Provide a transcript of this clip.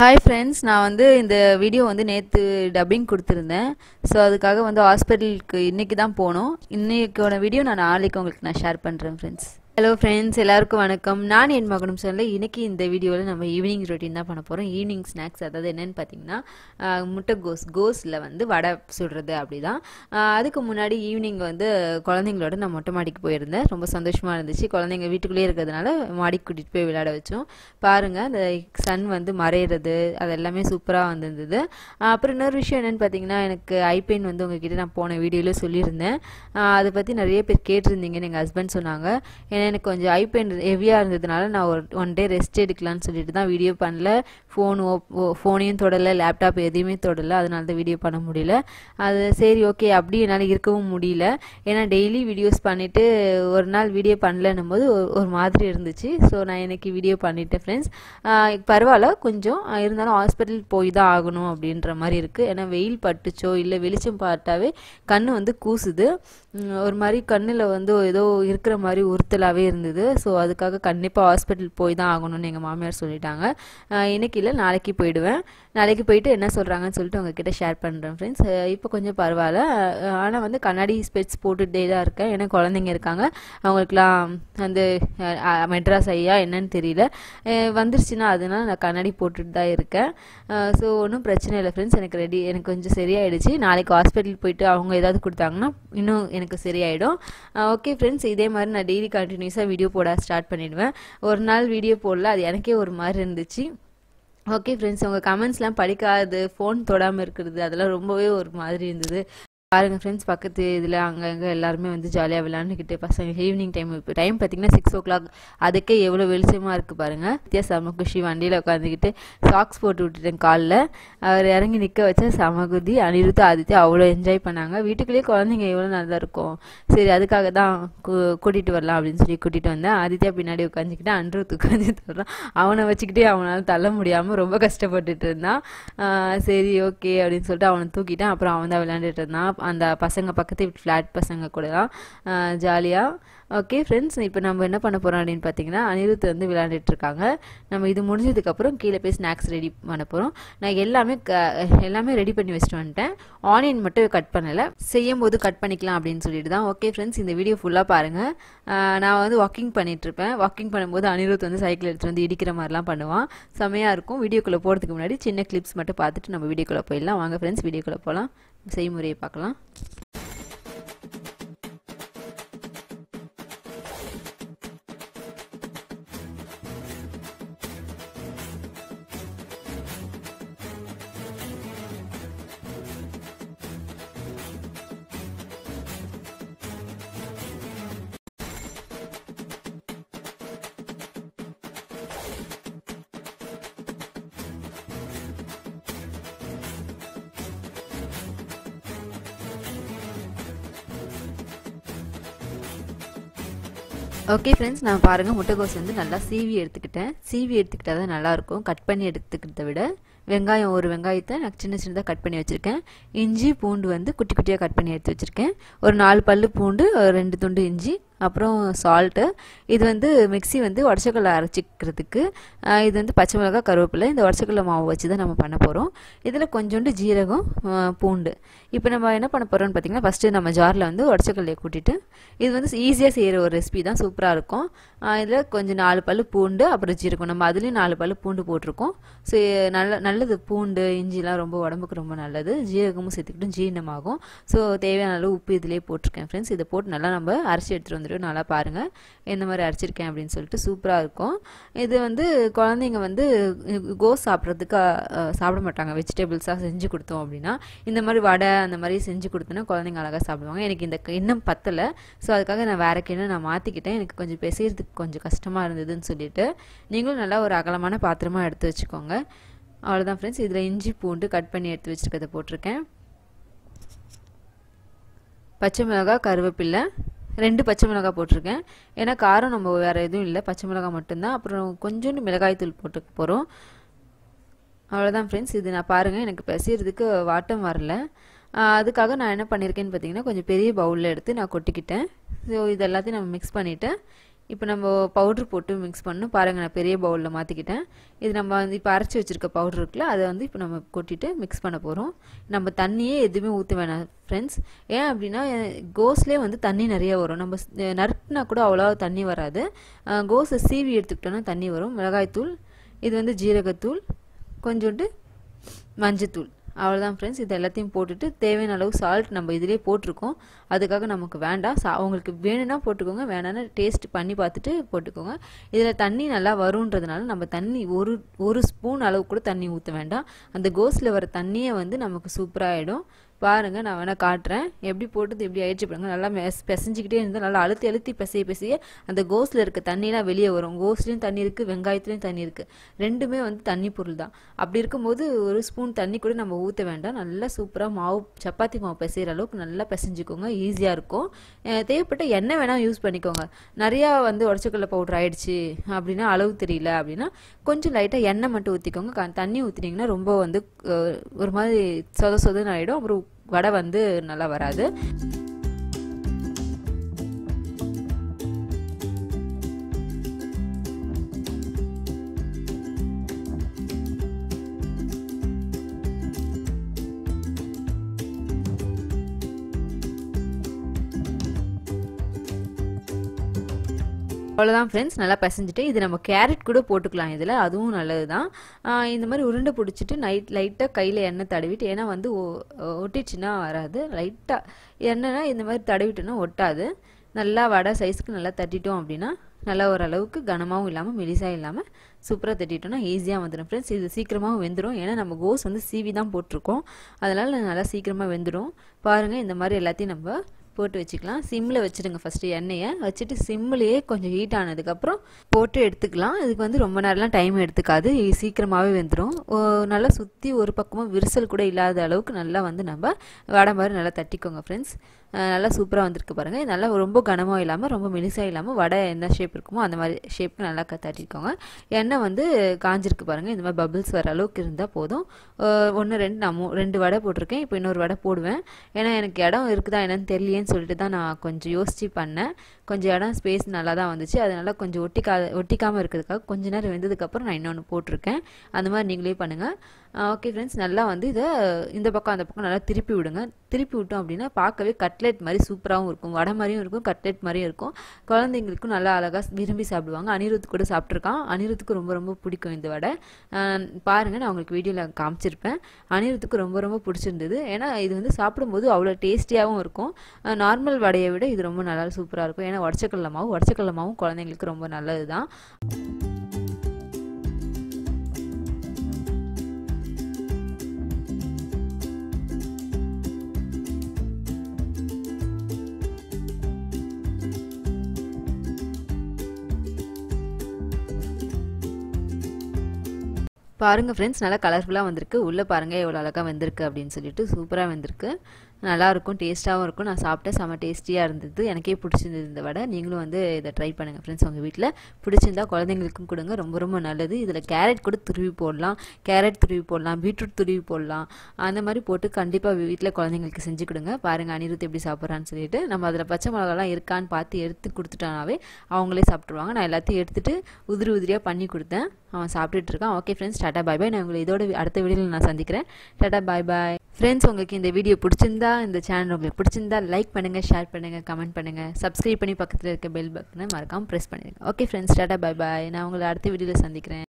hi friends நான் வந்து இந்த வீடியோ வந்து நேற்று டப்பிங் கொடுத்துருந்தேன் ஸோ அதுக்காக வந்து ஹாஸ்பிட்டலுக்கு இன்றைக்கி தான் போனோம் இன்றைக்கோட வீடியோ நான் நாளைக்கு உங்களுக்கு நான் ஷேர் பண்ணுறேன் ஃப்ரெண்ட்ஸ் ஹலோ ஃப்ரெண்ட்ஸ் எல்லாருக்கும் வணக்கம் நான் என் மகனும் சொல்ல இன்றைக்கி இந்த வீடியோவில் நம்ம ஈவினிங் ரொட்டீன் தான் பண்ண போகிறோம் ஈவினிங் ஸ்நாக்ஸ் அதாவது என்னென்னு பார்த்தீங்கன்னா ஆஹ், முட்டை கோஸ் கோஸில் வந்து வடை சுடுறது அப்படி தான் அதுக்கு முன்னாடி ஈவினிங் வந்து குழந்தைங்களோட நான் மொட்டை மாடிக்கு போயிருந்தேன் ரொம்ப சந்தோஷமாக இருந்துச்சு குழந்தைங்க வீட்டுக்குள்ளேயே இருக்கிறதுனால மாடிக்கு கூட்டிகிட்டு போய் விளையாட வச்சோம் பாருங்கள் அந்த சன் வந்து மறையிறது அது எல்லாமே சூப்பராக வந்திருந்தது ஆஹ் அப்புறம் இன்னொரு விஷயம் என்னென்னு பார்த்தீங்கன்னா எனக்கு ஐ பெயின் வந்து உங்ககிட்ட நான் போன வீடியோவில் சொல்லியிருந்தேன் ஆஹ் அதை பற்றி நிறைய பேர் கேட்டிருந்தீங்கன்னு எங்கள் ஹஸ்பண்ட் சொன்னாங்க ஏன்னா எனக்கு கொஞ்சம் ஐ பெயின் ஹெவியாக இருந்ததுனால நான் ஒரு ஒன் டே ரெஸ்ட் எடுக்கலாம்னு சொல்லிட்டு தான் வீடியோ பண்ணல ஃபோன் ஃபோனையும் தொடலை லேப்டாப் எதையுமே தொடலை அதனால தான் வீடியோ பண்ண முடியல அது சரி ஓகே அப்படி என்னால் இருக்கவும் முடியல ஏன்னா டெய்லி வீடியோஸ் பண்ணிவிட்டு ஒரு நாள் வீடியோ பண்ணலன்னும் போது ஒரு- ஒரு மாதிரி இருந்துச்சு ஸோ நான் இன்னைக்கு வீடியோ பண்ணிட்டேன் ஃப்ரெண்ட்ஸ் பரவாயில்ல கொஞ்சம் ஆஹ் இருந்தாலும் ஹாஸ்பிட்டல் போய் தான் ஆகணும் அப்படின்ற மாதிரி இருக்குது ஏன்னா வெயில் பட்டுச்சோ இல்லை வெளிச்சம் பார்த்தாவே கண் வந்து கூசுது உம், ஒரு மாதிரி கண்ணில் வந்து ஏதோ இருக்கிற மாதிரி உறுத்தலாகவே இருந்தது ஸோ அதுக்காக கண்டிப்பாக ஹாஸ்பிட்டல் போய் தான் ஆகணும்னு எங்கள் மாமியார் சொல்லிட்டாங்க ஆஹ் இன்னைக்கு இல்லை நாளைக்கு போயிடுவேன் நாளைக்கு போயிட்டு என்ன சொல்கிறாங்கன்னு சொல்லிட்டு உங்ககிட்ட ஷேர் பண்ணுறேன் ஃப்ரெண்ட்ஸ் இப்போ கொஞ்சம் பரவாயில்ல ஆனால் வந்து கண்ணாடி ஸ்பெட்ஸ் போட்டுகிட்டே தான் இருக்கேன் ஏன்னா குழந்தைங்க இருக்காங்க அவங்களுக்குலாம் வந்து அஹ், அஹ், மெட்ராஸ் ஐயா என்னன்னு தெரியல அஹ், வந்துருச்சுன்னா அதனால நான் கண்ணாடி போட்டுட்டு தான் இருக்கேன் ஸோ ஒன்றும் பிரச்சனை இல்லை ஃப்ரெண்ட்ஸ் எனக்கு ரெடி எனக்கு கொஞ்சம் சரியாயிடுச்சு நாளைக்கு ஹாஸ்பிட்டல் போயிட்டு அவங்க ஏதாவது கொடுத்தாங்கன்னா இன்னும் எனக்கு சரியாயிடும் ஓகே ஃப்ரெண்ட்ஸ் இதே மாதிரி நான் டெய்லி கண்டினியூஸாக வீடியோ போட ஸ்டார்ட் பண்ணிடுவேன் ஒரு நாள் வீடியோ போடல அது எனக்கே ஒரு மாதிரி இருந்துச்சு ஓகே ஃப்ரெண்ட்ஸ் உங்கள் கமெண்ட்ஸ்லாம் படிக்காது ஃபோன் தொடாமல் இருக்கிறது அதெல்லாம் ரொம்பவே ஒரு மாதிரி இருந்தது பாருங்கள் ஃப்ரெண்ட்ஸ் பக்கத்து இதில் அங்கங்கே எல்லாருமே வந்து ஜாலியாக விளாண்டுக்கிட்டு பசங்க ஈவினிங் டைம் இப்போ டைம் பார்த்தீங்கன்னா சிக்ஸ் ஓ கிளாக் அதுக்கே எவ்வளோ வெளிச்சமாக இருக்குது பாருங்கள் வித்யா செம குஷி வண்டியில் உட்காந்துக்கிட்டு சாக்ஸ் போட்டு விட்டுட்டேன் காலில் அவர் இறங்கி நிற்க வச்ச சமகுதி அனிருத் ஆதித்யா அவ்வளோ என்ஜாய் பண்ணாங்க வீட்டுக்குள்ளேயே குழந்தைங்க எவ்வளோ நல்லா இருக்கும் சரி அதுக்காக தான் கூட்டிகிட்டு வரலாம் அப்படின்னு சொல்லி கூட்டிகிட்டு வந்தேன் ஆதித்யா பின்னாடி உட்காந்துக்கிட்டு அனிருத் உட்காந்து தர்றான் அவனை வச்சுக்கிட்டே அவனால் தள்ள முடியாமல் ரொம்ப கஷ்டப்பட்டுட்டு இருந்தான் ஆஹ் சரி ஓகே அப்படின்னு சொல்லிட்டு அவனை தூக்கிட்டேன் அப்புறம் அவன் தான் விளையாண்டுட்டு இருந்தான் அந்த பசங்க பக்கத்து ஃப்ளாட் பசங்க கூட தான் ஜாலியாக ஓகே ஃப்ரெண்ட்ஸ் இப்போ நம்ம என்ன பண்ண போகிறோம் அப்படின்னு பார்த்தீங்கன்னா அனிருத் வந்து விளையாண்டுட்டு இருக்காங்க நம்ம இது முடிஞ்சதுக்கப்புறம் கீழே போய் ஸ்நாக்ஸ் ரெடி பண்ண போகிறோம் நான் எல்லாமே க எல்லாமே ரெடி பண்ணி வச்சுட்டு வந்துட்டேன் ஆனியன் மட்டும் கட் பண்ணலை செய்யும் போது கட் பண்ணிக்கலாம் அப்படின்னு சொல்லிட்டு தான் ஓகே ஃப்ரெண்ட்ஸ் இந்த வீடியோ ஃபுல்லாக பாருங்கள் நான் வந்து வாக்கிங் பண்ணிட்டு இருப்பேன் வாக்கிங் பண்ணும்போது அனிருத் வந்து சைக்கிள் எடுத்துகிட்டு வந்து இடிக்கிற மாதிரிலாம் பண்ணுவான் செமையாக இருக்கும் வீடியோக்குள்ளே போகிறதுக்கு முன்னாடி சின்ன கிளிப்ஸ் மட்டும் பார்த்துட்டு நம்ம வீடியோக்குள்ளே போயிடலாம் வாங்க ஃப்ரெண்ட்ஸ் வீடியோக்குள்ளே போகலாம் செய்முறையை பார்க்கலாம் ஓகே ஃப்ரெண்ட்ஸ் நான் பாருங்கள் முட்டைகோஸ் வந்து நல்லா சீவி எடுத்துக்கிட்டேன் சீவி எடுத்துக்கிட்டா தான் நல்லாயிருக்கும் கட் பண்ணி எடுத்துக்கிறத விட வெங்காயம் ஒரு வெங்காயத்தை நான் சின்ன சின்னதாக கட் பண்ணி வச்சுருக்கேன் இஞ்சி பூண்டு வந்து குட்டி குட்டியாக கட் பண்ணி எடுத்து வச்சுருக்கேன் ஒரு நாலு பல்லு பூண்டு ஒரு ரெண்டு துண்டு இஞ்சி அப்புறம் சால்ட்டு இது வந்து மிக்ஸி வந்து உடச்சக்கல்ல அரைச்சிக்கிறதுக்கு ஆஹ் இது வந்து பச்சை மிளகாய் கருவேப்பிலை இந்த உடச்சக்கல்ல மாவு வச்சு தான் நம்ம பண்ண போகிறோம் இதில் கொஞ்சோண்டு ஜீரகம் ஆஹ் பூண்டு இப்போ நம்ம என்ன பண்ண போகிறோம்னு பார்த்தீங்கன்னா ஃபஸ்ட்டு நம்ம ஜாரில் வந்து உடச்சக்கல்லையை கூட்டிட்டு இது வந்து ஈஸியாக செய்கிற ஒரு ரெசிபி தான் சூப்பராக இருக்கும் இதில் கொஞ்சம் நாலு பல்லு பூண்டு அப்புறம் ஜீரகம் நம்ம அதுலேயும் நாலு பல்லு பூண்டு போட்டிருக்கோம் ஸோ நல்ல நல்லது பூண்டு இஞ்சிலாம் ரொம்ப உடம்புக்கு ரொம்ப நல்லது ஜீரகமும் சேர்த்துக்கிட்டும் ஜீரணமாகும் ஸோ தேவையான அளவு உப்பு இதிலே போட்டிருக்கேன் ஃப்ரெண்ட்ஸ் இதை போட்டு நல்லா நம்ம அரைச்சி எடுத்துகிட்டு வந்துடும் நல்லா பாருங்கள் எந்த மாதிரி அரைச்சிருக்கேன் அப்படின்னு சொல்லிட்டு சூப்பராக இருக்கும் இது வந்து குழந்தைங்க வந்து கோஸ் சாப்பிட்றதுக்கு அஹ், சாப்பிட மாட்டாங்க வெஜிடபிள்ஸாக செஞ்சு கொடுத்தோம் அப்படின்னா இந்த மாதிரி வடை அந்த மாதிரி செஞ்சு கொடுத்தோன்னா குழந்தைங்க அழகாக சாப்பிடுவாங்க எனக்கு இந்த இன்னும் பத்தலை ஸோ அதுக்காக நான் வேற கிண்ணம் நான் மாற்றிக்கிட்டேன் எனக்கு கொஞ்சம் பிசைறதுக்கு கொஞ்சம் கஷ்டமாக இருந்ததுன்னு சொல்லிட்டு நீங்களும் நல்லா ஒரு அகலமான பாத்திரமா எடுத்து வச்சுக்கோங்க அவ்வளோதான் ஃப்ரெண்ட்ஸ் இதில் இஞ்சி பூண்டு கட் பண்ணி எடுத்து வச்சுருக்கதை போட்டிருக்கேன் பச்சை மிளகாய் கருவேப்பில்லை ரெண்டு பச்சை மிளகாய் போட்டிருக்கேன் ஏன்னா காரம் நம்ம வேறு எதுவும் இல்லை பச்சை மிளகாய் மட்டும்தான் அப்புறம் கொஞ்சோண்டு மிளகாய் தூள் போட்டுக்க போகிறோம் அவ்வளோதான் ஃப்ரெண்ட்ஸ் இது நான் பாருங்கள் எனக்கு பிசைறதுக்கு வாட்டம் வரல ஆஹ் அதுக்காக நான் என்ன பண்ணியிருக்கேன்னு பார்த்தீங்கன்னா கொஞ்சம் பெரிய பவுலில் எடுத்து நான் கொட்டிக்கிட்டேன் ஸோ இது எல்லாத்தையும் நம்ம மிக்ஸ் பண்ணிவிட்டு இப்போ நம்ம பவுட்ரு போட்டு மிக்ஸ் பண்ணணும் பாருங்கள் நான் பெரிய பவுலில் மாற்றிக்கிட்டேன் இது நம்ம வந்து இப்போ அரைச்சி வச்சுருக்க பவுட்ரு இருக்குல்ல அதை வந்து இப்போ நம்ம கொட்டிட்டு மிக்ஸ் பண்ண போகிறோம் நம்ம தண்ணியே எதுவுமே ஊற்ற வேணாம் ஃப்ரெண்ட்ஸ் ஏன் அப்படின்னா கோஸ்லேயே வந்து தண்ணி நிறைய வரும் நம்ம நறுக்குனா கூட அவ்வளோ தண்ணி வராது கோஸை சீவி எடுத்துக்கிட்டோன்னா தண்ணி வரும் மிளகாய்த்தூள் இது வந்து ஜீரகத்தூள் கொஞ்சோண்டு மஞ்சத்தூள் அவ்வளோதான் ஃப்ரெண்ட்ஸ் இது எல்லாத்தையும் போட்டுட்டு தேவையான அளவு சால்ட் நம்ம இதிலே போட்டிருக்கோம் அதுக்காக நமக்கு வேண்டாம் சா உங்களுக்கு வேணும்னா போட்டுக்கோங்க வேணாம்னா டேஸ்ட் பண்ணி பார்த்துட்டு போட்டுக்கோங்க இதில் தண்ணி நல்லா வருன்றதுனால நம்ம தண்ணி ஒரு ஒரு ஸ்பூன் அளவு கூட தண்ணி ஊற்ற வேண்டாம் அந்த கோஸில் வர தண்ணியை வந்து நமக்கு சூப்பராகிடும் பாருங்கள் நான் வேணால் காட்டுறேன் எப்படி போட்டது எப்படி ஆயிடுச்சு பாருங்க நல்லா மெஸ் பிசைஞ்சிக்கிட்டே இருந்தால் நல்லா அழுத்தி அழுத்தி பிசைய பிசைய அந்த கோஸில் இருக்க தண்ணிலாம் வெளியே வரும் கோஸ்லேயும் தண்ணி இருக்குது வெங்காயத்துலேயும் தண்ணி இருக்குது ரெண்டுமே வந்து தண்ணி பொருள் தான் அப்படி இருக்கும்போது ஒரு ஸ்பூன் தண்ணி கூட நம்ம ஊற்ற வேண்டாம் நல்லா சூப்பராக மாவு சப்பாத்தி மாவு பிசைகிற அளவுக்கு நல்லா பிசைஞ்சிக்கோங்க ஈஸியாக இருக்கும் தேவைப்பட்ட எண்ணெய் வேணால் யூஸ் பண்ணிக்கோங்க நிறையா வந்து உடச்சக்கடலை பவுடர் ஆயிடுச்சு அப்படின்னா அளவு தெரியல அப்படின்னா கொஞ்சம் லைட்டாக எண்ணெய் மட்டும் ஊற்றிக்கோங்க தண்ணி ஊற்றினீங்கன்னா ரொம்ப வந்து ஒரு மாதிரி சொத சொதன்னு ஆகிடும் அப்புறம் வடை வந்து நல்லா வராது அவ்வளோதான் ஃப்ரெண்ட்ஸ் நல்லா பசஞ்சிட்டு இது நம்ம கேரட் கூட போட்டுக்கலாம் இதில் அதுவும் நல்லது தான் இந்த மாதிரி உருண்டை பிடிச்சிட்டு நைட் லைட்டாக கையில் எண்ணெய் தடவிட்டு ஏன்னா வந்து ஒட்டிச்சுன்னா வராது லைட்டாக எண்ணெய்னா இந்த மாதிரி தடவிட்டோன்னா ஒட்டாது நல்லா வடை சைஸ்க்கு நல்லா தட்டிட்டோம் அப்படின்னா நல்லா ஓரளவுக்கு கனமாகவும் இல்லாமல் மெலிசாக இல்லாமல் சூப்பராக தட்டிட்டோம்னா ஈஸியாக வந்துடும் ஃப்ரெண்ட்ஸ் இது சீக்கிரமாகவும் வெந்துடும் ஏன்னா நம்ம கோஸ் வந்து சீவி தான் போட்டிருக்கோம் அதனால் நல்லா சீக்கிரமாக வெந்துடும் பாருங்கள் இந்த மாதிரி எல்லாத்தையும் நம்ம போட்டு வச்சுக்கலாம் சிம்மில் வச்சுடுங்க ஃபஸ்ட்டு எண்ணெயை வச்சுட்டு சிம்மிலேயே கொஞ்சம் ஹீட் ஆனதுக்கப்புறம் போட்டு எடுத்துக்கலாம் இதுக்கு வந்து ரொம்ப நேரம்லாம் டைம் எடுத்துக்காது சீக்கிரமாகவே வெந்துடும் நல்லா சுற்றி ஒரு பக்கமாக விரிசல் கூட இல்லாத அளவுக்கு நல்லா வந்து நம்ம வடை மாதிரி நல்லா தட்டிக்கோங்க ஃப்ரெண்ட்ஸ் நல்லா சூப்பராக வந்திருக்கு பாருங்கள் நல்லா ரொம்ப கனமாக இல்லாமல் ரொம்ப மெலிசாக இல்லாமல் வடை என்ன ஷேப் இருக்குமோ அந்த மாதிரி ஷேப்புக்கு நல்லா தட்டிக்கோங்க எண்ணெய் வந்து காஞ்சிருக்கு பாருங்கள் இந்த மாதிரி பபிள்ஸ் வர அளவுக்கு இருந்தால் போதும் ஒன்று ரெண்டு நான் ரெண்டு வடை போட்டிருக்கேன் இப்போ இன்னொரு வடை போடுவேன் ஏன்னா எனக்கு இடம் இருக்குதா என்னன்னு தெரியலேன்னு சொல்லிட்டு தான் நான் கொஞ்சம் யோசித்து பண்ணேன் கொஞ்சம் இடம் ஸ்பேஸ் நல்லா தான் வந்துச்சு அதனால் கொஞ்சம் ஒட்டிக்கா ஒட்டிக்காமல் இருக்கிறதுக்காக கொஞ்ச நேரம் வெந்ததுக்கப்புறம் நான் இன்னொன்று போட்டிருக்கேன் அந்த மாதிரி நீங்களே பண்ணுங்கள் ஓகே ஃப்ரெண்ட்ஸ் நல்லா வந்து இதை இந்த பக்கம் அந்த பக்கம் நல்லா திருப்பி விடுங்க திருப்பி விட்டோம் அப்படின்னா பார்க்கவே கட்லெட் மாதிரி சூப்பராகவும் இருக்கும் வடை மாதிரியும் இருக்கும் கட்லெட் மாதிரியும் இருக்கும் குழந்தைங்களுக்கும் நல்லா அழகாக விரும்பி சாப்பிடுவாங்க அனிருத் கூட சாப்பிட்ருக்கான் அனிருத்துக்கு ரொம்ப ரொம்ப பிடிக்கும் இந்த வடை பாருங்கள் நான் உங்களுக்கு வீடியோவில் காமிச்சிருப்பேன் அனிருத்துக்கு ரொம்ப ரொம்ப பிடிச்சிருந்தது ஏன்னா இது வந்து சாப்பிடும்போது அவ்வளோ டேஸ்டியாகவும் இருக்கும் நார்மல் வடையை விட இது ரொம்ப நல்லா சூப்பராக இருக்கும் ஏன்னா உடச்சக்கடல மாவு உடச்சக்கடல மாவும் குழந்தைங்களுக்கு ரொம்ப நல்லது தான் பாருங்கள் ஃப்ரெண்ட்ஸ் நல்லா கலர்ஃபுல்லாக வந்திருக்கு உள்ளே பாருங்கள் எவ்வளோ அழகாக வந்திருக்கு அப்படின்னு சொல்லிட்டு சூப்பராக வந்திருக்கு நல்லாயிருக்கும் டேஸ்ட்டாகவும் இருக்கும் நான் சாப்பிட்டேன் செம்ம டேஸ்டியாக இருந்தது எனக்கே பிடிச்சிருந்தது இந்த வடை நீங்களும் வந்து இதை ட்ரை பண்ணுங்கள் ஃப்ரெண்ட்ஸ் உங்கள் வீட்டில் பிடிச்சிருந்தா குழந்தைங்களுக்கும் கொடுங்க ரொம்ப ரொம்ப நல்லது இதில் கேரட் கூட துருவி போடலாம் கேரட் துருவி போடலாம் பீட்ரூட் துருவி போடலாம் அந்த மாதிரி போட்டு கண்டிப்பாக வீட்டில் குழந்தைங்களுக்கு செஞ்சு கொடுங்க பாருங்கள் அனிருத் எப்படி சாப்பிட்றான்னு சொல்லிட்டு நம்ம அதில் பச்சை மிளகாலாம் இருக்கான்னு பார்த்து எடுத்து கொடுத்துட்டானாவே அவங்களே சாப்பிட்ருவாங்க நான் எல்லாத்தையும் எடுத்துகிட்டு உதிரி உதிரியாக பண்ணி கொடுத்தேன் அவன் சாப்பிட்டுட்டு இருக்கான் ஓகே ஃப்ரெண்ட்ஸ் டாட்டா பாய் பாய் நான் உங்களை இதோட அடுத்த வீடியோவில் நான் சந்திக்கிறேன் டாட்டா பாய் பாய் ஃப்ரெண்ட்ஸ் உங்களுக்கு இந்த வீடியோ பிடிச்சிருந்தா இந்த சேனல் உங்களுக்கு பிடிச்சிருந்தா லைக் பண்ணுங்கள் ஷேர் பண்ணுங்கள் கமெண்ட் பண்ணுங்கள் சப்ஸ்கிரைப் பண்ணி பக்கத்தில் இருக்க பெல் பட்டனை மறக்காமல் ப்ரெஸ் பண்ணிடுங்க ஓகே ஃப்ரெண்ட்ஸ் டாட்டா பாய் பாய் நான் உங்களை அடுத்த வீடியோவில் சந்திக்கிறேன்